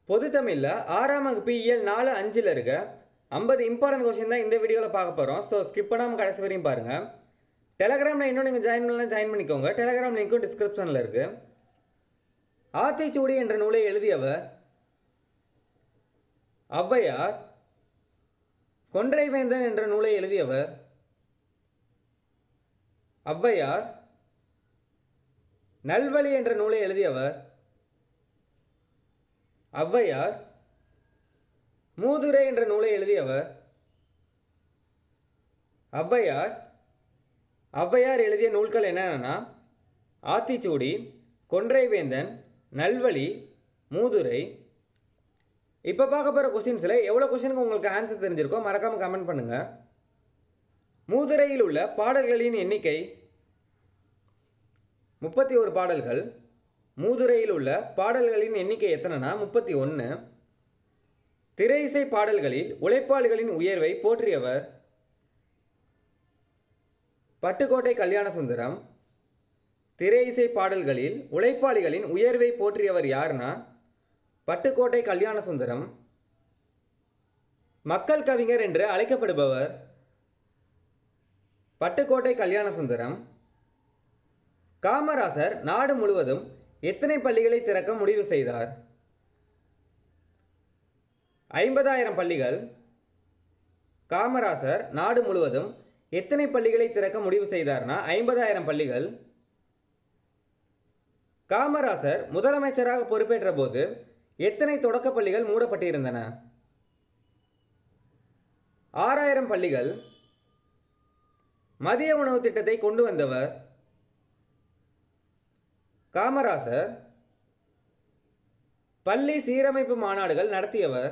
பொது தமிழில் ஆறாம் வகுப்பு இயல் நாலு அஞ்சில் இருக்க ஐம்பது இம்பார்ட்டன்ட் கொஸ்டின் தான் இந்த வீடியோவில் பார்க்க போகிறோம் ஸோ ஸ்கிப் பண்ணாமல் கடைசி வரையும் பாருங்கள் டெலகிராமில் இன்னும் நீங்கள் ஜாயின் பண்ணலாம் ஜாயின் பண்ணிக்கோங்க டெலகிராம் லிங்க்கும் டிஸ்கிரிப்ஷனில் இருக்குது ஆத்திச்சூடி என்ற நூலை எழுதியவர் ஔவையார் கொன்றைவேந்தன் என்ற நூலை எழுதியவர் ஔவையார் நல்வழி என்ற நூலை எழுதியவர் ஔவையார் மூதுரை என்ற நூலை எழுதியவர் ஔவையார் ஔவையார் எழுதிய நூல்கள் என்னென்னா ஆத்திச்சூடி கொன்றைவேந்தன் நல்வழி மூதுரை இப்போ பார்க்க போகிற கொஸ்டின்ஸில் எவ்வளோ கொஸ்டினுக்கு உங்களுக்கு ஆன்சர் தெரிஞ்சிருக்கோ மறக்காமல் கமெண்ட் பண்ணுங்கள் மூதுரையில் உள்ள பாடல்களின் எண்ணிக்கை முப்பத்தி ஒரு பாடல்கள் மூதுரையில் உள்ள பாடல்களின் எண்ணிக்கை எத்தனைனா முப்பத்தி ஒன்று திரை இசை பாடல்களில் உழைப்பாளிகளின் உயர்வை போற்றியவர் பட்டுக்கோட்டை கல்யாண சுந்தரம் திரை இசை பாடல்களில் உழைப்பாளிகளின் உயர்வை போற்றியவர் யாருன்னா பட்டுக்கோட்டை கல்யாண சுந்தரம் மக்கள் கவிஞர் என்று அழைக்கப்படுபவர் பட்டுக்கோட்டை கல்யாண சுந்தரம் காமராசர் நாடு முழுவதும் எத்தனை பள்ளிகளை திறக்க முடிவு செய்தார் ஐம்பதாயிரம் பள்ளிகள் காமராசர் நாடு முழுவதும் எத்தனை பள்ளிகளை திறக்க முடிவு செய்தார்னா ஐம்பதாயிரம் பள்ளிகள் காமராசர் முதலமைச்சராக பொறுப்பேற்ற போது எத்தனை தொடக்கப் பள்ளிகள் மூடப்பட்டிருந்தன ஆறாயிரம் பள்ளிகள் மதிய உணவு திட்டத்தை கொண்டு வந்தவர் காமராசர் பள்ளி சீரமைப்பு மாநாடுகள் நடத்தியவர்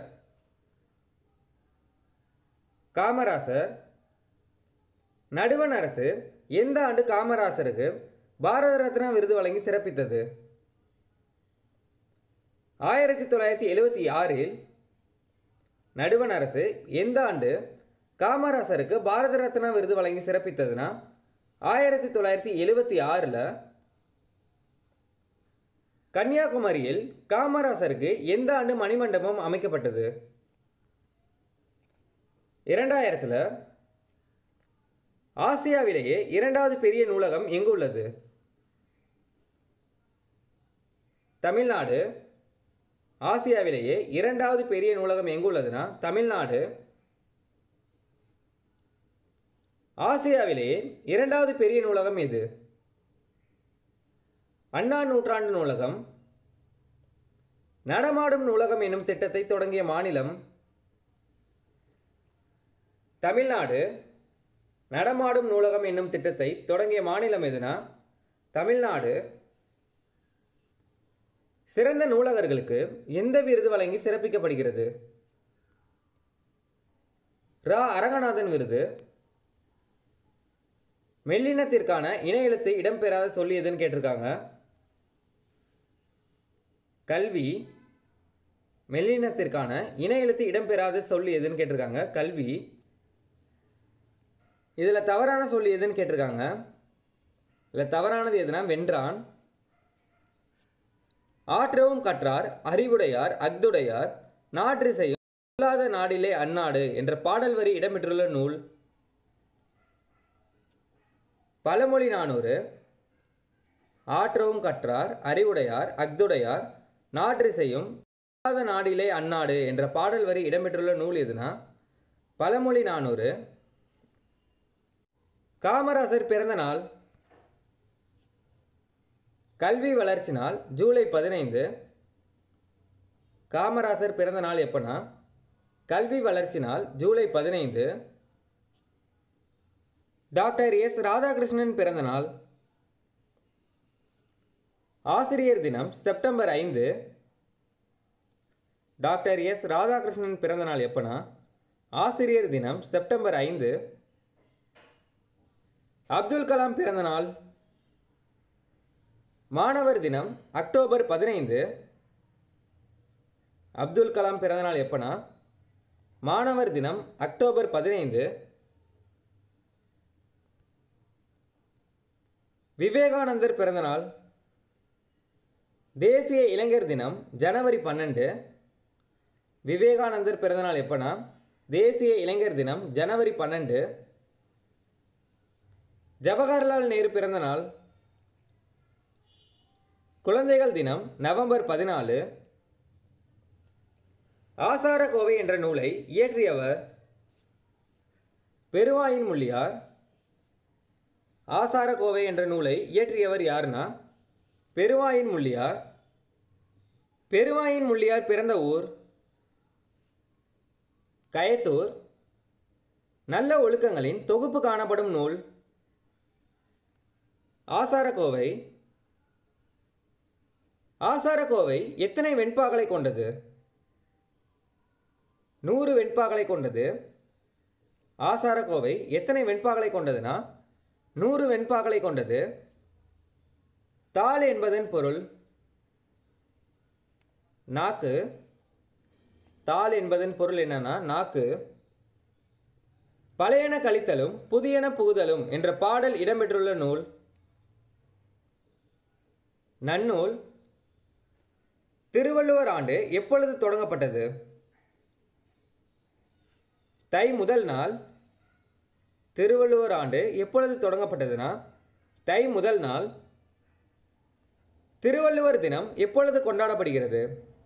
காமராசர் நடுவண் அரசு எந்த ஆண்டு காமராசருக்கு பாரத ரத்னா விருது வழங்கி சிறப்பித்தது ஆயிரத்தி தொள்ளாயிரத்தி எழுவத்தி ஆறில் நடுவண் அரசு எந்த ஆண்டு காமராசருக்கு பாரத ரத்னா விருது வழங்கி சிறப்பித்ததுன்னா ஆயிரத்தி தொள்ளாயிரத்தி எழுவத்தி ஆறில் கன்னியாகுமரியில் காமராசருக்கு எந்த ஆண்டு மணிமண்டபம் அமைக்கப்பட்டது இரண்டாயிரத்தில் ஆசியாவிலேயே இரண்டாவது பெரிய நூலகம் எங்கு உள்ளது தமிழ்நாடு ஆசியாவிலேயே இரண்டாவது பெரிய நூலகம் எங்கு உள்ளதுன்னா தமிழ்நாடு ஆசியாவிலேயே இரண்டாவது பெரிய நூலகம் எது அண்ணா நூற்றாண்டு நூலகம் நடமாடும் நூலகம் என்னும் திட்டத்தை தொடங்கிய மாநிலம் தமிழ்நாடு நடமாடும் நூலகம் என்னும் திட்டத்தை தொடங்கிய மாநிலம் எதுனா தமிழ்நாடு சிறந்த நூலகர்களுக்கு எந்த விருது வழங்கி சிறப்பிக்கப்படுகிறது ரா அரங்கநாதன் விருது மெல்லினத்திற்கான இணை எழுத்து இடம்பெறாத சொல்லி எதுன்னு கேட்டிருக்காங்க கல்வி மெல்லினத்திற்கான இணை எழுத்து இடம்பெறாத சொல்லி எதுன்னு கேட்டிருக்காங்க கல்வி இதில் தவறான சொல்லி எதுன்னு கேட்டிருக்காங்க இதில் தவறானது எதுனா வென்றான் ஆற்றவும் கற்றார் அறிவுடையார் அக்துடையார் நாற்று செய்யும் இல்லாத நாடிலே அந்நாடு என்ற பாடல் வரி இடம்பெற்றுள்ள நூல் பழமொழி நானூறு ஆற்றவும் கற்றார் அறிவுடையார் அக்துடையார் நாற்று செய்யும் இல்லாத நாடிலே அந்நாடு என்ற பாடல் வரி இடம்பெற்றுள்ள நூல் எதுனா பழமொழி நானூறு காமராசர் பிறந்த நாள் கல்வி வளர்ச்சி நாள் ஜூலை பதினைந்து காமராசர் பிறந்த நாள் எப்போனா கல்வி வளர்ச்சி நாள் ஜூலை பதினைந்து டாக்டர் எஸ் ராதாகிருஷ்ணன் பிறந்த நாள் ஆசிரியர் தினம் செப்டம்பர் ஐந்து டாக்டர் எஸ் ராதாகிருஷ்ணன் பிறந்த நாள் எப்போனா ஆசிரியர் தினம் செப்டம்பர் ஐந்து அப்துல் கலாம் பிறந்த நாள் மாணவர் தினம் அக்டோபர் பதினைந்து அப்துல் கலாம் பிறந்த நாள் எப்போனா மாணவர் தினம் அக்டோபர் பதினைந்து விவேகானந்தர் பிறந்தநாள் தேசிய இளைஞர் தினம் ஜனவரி பன்னெண்டு விவேகானந்தர் பிறந்தநாள் எப்போனா தேசிய இளைஞர் தினம் ஜனவரி பன்னெண்டு ஜவஹர்லால் நேரு பிறந்த நாள் குழந்தைகள் தினம் நவம்பர் பதினாலு ஆசார கோவை என்ற நூலை இயற்றியவர் பெருவாயின் முள்ளியார் ஆசார கோவை என்ற நூலை இயற்றியவர் யாருன்னா பெருவாயின் முள்ளியார் பெருவாயின் முள்ளியார் பிறந்த ஊர் கயத்தூர் நல்ல ஒழுக்கங்களின் தொகுப்பு காணப்படும் நூல் ஆசாரக்கோவை ஆசாரக்கோவை எத்தனை வெண்பாக்களை கொண்டது நூறு வெண்பாக்களை கொண்டது ஆசாரக்கோவை எத்தனை வெண்பாக்களை கொண்டதுன்னா நூறு வெண்பாக்களை கொண்டது தாள் என்பதன் பொருள் நாக்கு தாள் என்பதன் பொருள் என்னன்னா நாக்கு பழையன கழித்தலும் புதியன புகுதலும் என்ற பாடல் இடம்பெற்றுள்ள நூல் நன்னூல் திருவள்ளுவர் ஆண்டு எப்பொழுது தொடங்கப்பட்டது தை முதல் நாள் திருவள்ளுவர் ஆண்டு எப்பொழுது தொடங்கப்பட்டதுன்னா தை முதல் நாள் திருவள்ளுவர் தினம் எப்பொழுது கொண்டாடப்படுகிறது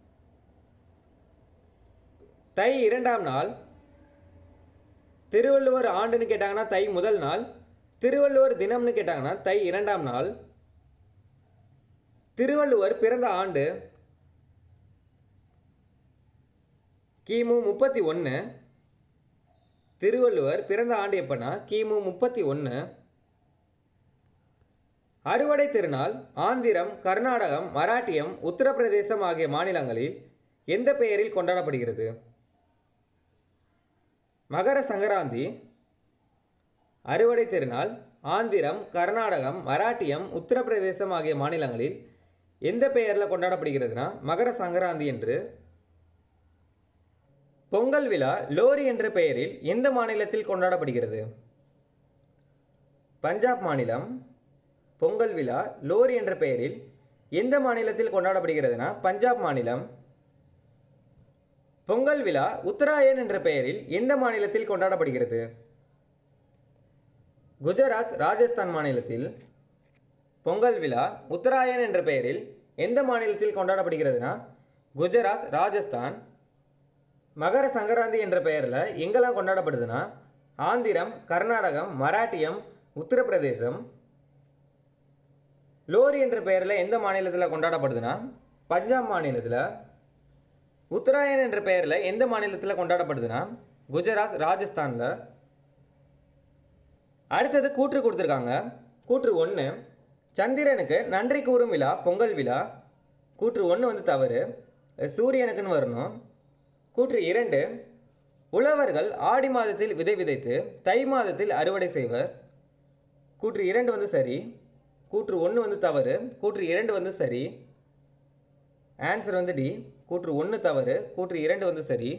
தை இரண்டாம் நாள் திருவள்ளுவர் ஆண்டுன்னு கேட்டாங்கன்னா தை முதல் நாள் திருவள்ளுவர் தினம்னு கேட்டாங்கன்னா தை இரண்டாம் நாள் திருவள்ளுவர் பிறந்த ஆண்டு கிமு முப்பத்தி ஒன்று திருவள்ளுவர் பிறந்த ஆண்டு எப்போனா கிமு முப்பத்தி ஒன்று அறுவடை திருநாள் ஆந்திரம் கர்நாடகம் மராட்டியம் உத்தரப்பிரதேசம் ஆகிய மாநிலங்களில் எந்த பெயரில் கொண்டாடப்படுகிறது மகர சங்கராந்தி அறுவடை திருநாள் ஆந்திரம் கர்நாடகம் மராட்டியம் உத்தரப்பிரதேசம் ஆகிய மாநிலங்களில் எந்த பெயரில் கொண்டாடப்படுகிறதுனா மகர சங்கராந்தி என்று பொங்கல் விழா லோரி என்ற பெயரில் எந்த மாநிலத்தில் கொண்டாடப்படுகிறது பஞ்சாப் மாநிலம் பொங்கல் விழா லோரி என்ற பெயரில் எந்த மாநிலத்தில் கொண்டாடப்படுகிறதுனா பஞ்சாப் மாநிலம் பொங்கல் விழா உத்தராயன் என்ற பெயரில் எந்த மாநிலத்தில் கொண்டாடப்படுகிறது குஜராத் ராஜஸ்தான் மாநிலத்தில் பொங்கல் விழா உத்தராயன் என்ற பெயரில் எந்த மாநிலத்தில் கொண்டாடப்படுகிறதுனா குஜராத் ராஜஸ்தான் மகர சங்கராந்தி என்ற பெயரில் எங்கெல்லாம் கொண்டாடப்படுதுன்னா ஆந்திரம் கர்நாடகம் மராட்டியம் உத்தரப்பிரதேசம் லோரி என்ற பெயரில் எந்த மாநிலத்தில் கொண்டாடப்படுதுன்னா பஞ்சாப் மாநிலத்தில் உத்தராயன் என்ற பெயரில் எந்த மாநிலத்தில் கொண்டாடப்படுதுன்னா குஜராத் ராஜஸ்தானில் அடுத்தது கூற்று கொடுத்துருக்காங்க கூற்று ஒன்று சந்திரனுக்கு நன்றி கூறும் விழா பொங்கல் விழா கூற்று ஒன்று வந்து தவறு சூரியனுக்குன்னு வரணும் கூற்று இரண்டு உழவர்கள் ஆடி மாதத்தில் விதை விதைத்து தை மாதத்தில் அறுவடை செய்வர் கூற்று இரண்டு வந்து சரி கூற்று ஒன்று வந்து தவறு கூற்று இரண்டு வந்து சரி ஆன்சர் வந்து டி கூற்று ஒன்று தவறு கூற்று இரண்டு வந்து சரி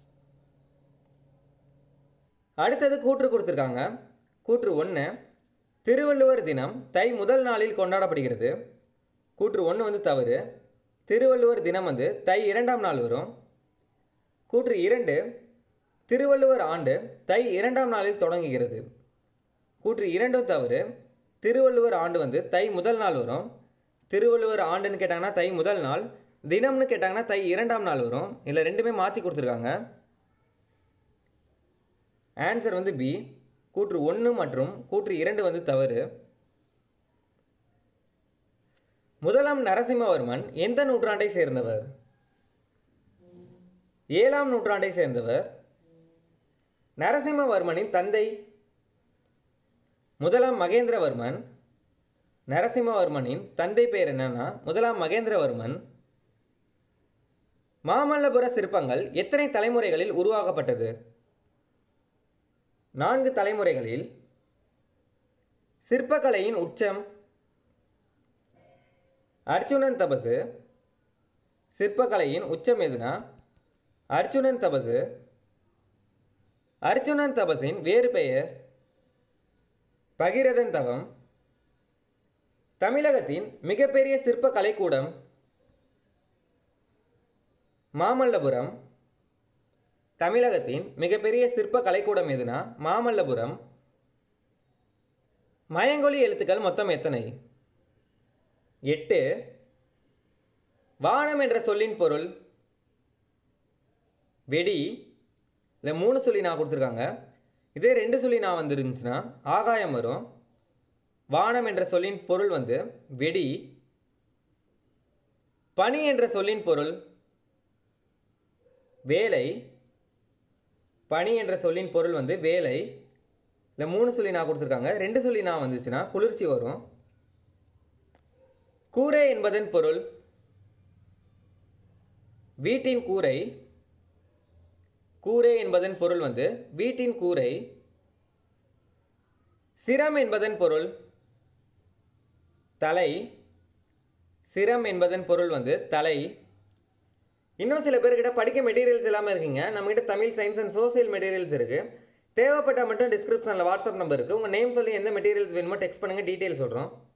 அடுத்தது கூற்று கொடுத்துருக்காங்க கூற்று ஒன்று திருவள்ளுவர் தினம் தை முதல் நாளில் கொண்டாடப்படுகிறது கூற்று ஒன்று வந்து தவறு திருவள்ளுவர் தினம் வந்து தை இரண்டாம் நாள் வரும் கூற்று இரண்டு திருவள்ளுவர் ஆண்டு தை இரண்டாம் நாளில் தொடங்குகிறது கூற்று இரண்டும் தவறு திருவள்ளுவர் ஆண்டு வந்து தை முதல் நாள் வரும் திருவள்ளுவர் ஆண்டுன்னு கேட்டாங்கன்னா தை முதல் நாள் தினம்னு கேட்டாங்கன்னா தை இரண்டாம் நாள் வரும் இதில் ரெண்டுமே மாற்றி கொடுத்துருக்காங்க ஆன்சர் வந்து பி கூற்று ஒன்று மற்றும் கூற்று இரண்டு வந்து தவறு முதலாம் நரசிம்மவர்மன் எந்த நூற்றாண்டை சேர்ந்தவர் ஏழாம் நூற்றாண்டை சேர்ந்தவர் நரசிம்மவர்மனின் தந்தை முதலாம் மகேந்திரவர்மன் நரசிம்மவர்மனின் தந்தை பேர் என்னன்னா முதலாம் மகேந்திரவர்மன் மாமல்லபுர சிற்பங்கள் எத்தனை தலைமுறைகளில் உருவாக்கப்பட்டது நான்கு தலைமுறைகளில் சிற்பக்கலையின் உச்சம் அர்ஜுனன் தபசு சிற்பக்கலையின் உச்சம் எதுனா அர்ஜுனன் தபசு அர்ஜுனன் தபசின் வேறு பெயர் பகிரதன் தவம் தமிழகத்தின் மிகப்பெரிய சிற்ப கலைக்கூடம் மாமல்லபுரம் தமிழகத்தின் மிகப்பெரிய சிற்ப கலைக்கூடம் எதுனா மாமல்லபுரம் மயங்கொலி எழுத்துக்கள் மொத்தம் எத்தனை எட்டு வானம் என்ற சொல்லின் பொருள் வெடி இல்லை மூணு சொல்லி நான் கொடுத்துருக்காங்க இதே ரெண்டு சொல்லி நான் வந்துருந்துச்சுன்னா ஆகாயம் வரும் வானம் என்ற சொல்லின் பொருள் வந்து வெடி பனி என்ற சொல்லின் பொருள் வேலை பனி என்ற சொல்லின் பொருள் வந்து வேலை இல்லை மூணு சொல்லி நான் கொடுத்துருக்காங்க ரெண்டு சொல்லி நான் வந்துச்சுன்னா குளிர்ச்சி வரும் கூரை என்பதன் பொருள் வீட்டின் கூரை கூரை என்பதன் பொருள் வந்து வீட்டின் கூரை சிரம் என்பதன் பொருள் தலை சிரம் என்பதன் பொருள் வந்து தலை இன்னும் சில பேர்கிட்ட படிக்க மெட்டீரியல்ஸ் இல்லாமல் இருக்கீங்க நம்மகிட்ட Tamil science and social materials இருக்குது தேவைப்பட்டால் மட்டும் டிஸ்கிரிப்ஷனில் வாட்ஸ்அப் நம்பர் இருக்குது உங்கள் நேம் சொல்லி எந்த மெட்டீரியல்ஸ் வேணுமோ டெக்ஸ்ட் பண்ணுங்கள் டீட்டெயில் சொல்கிறோம்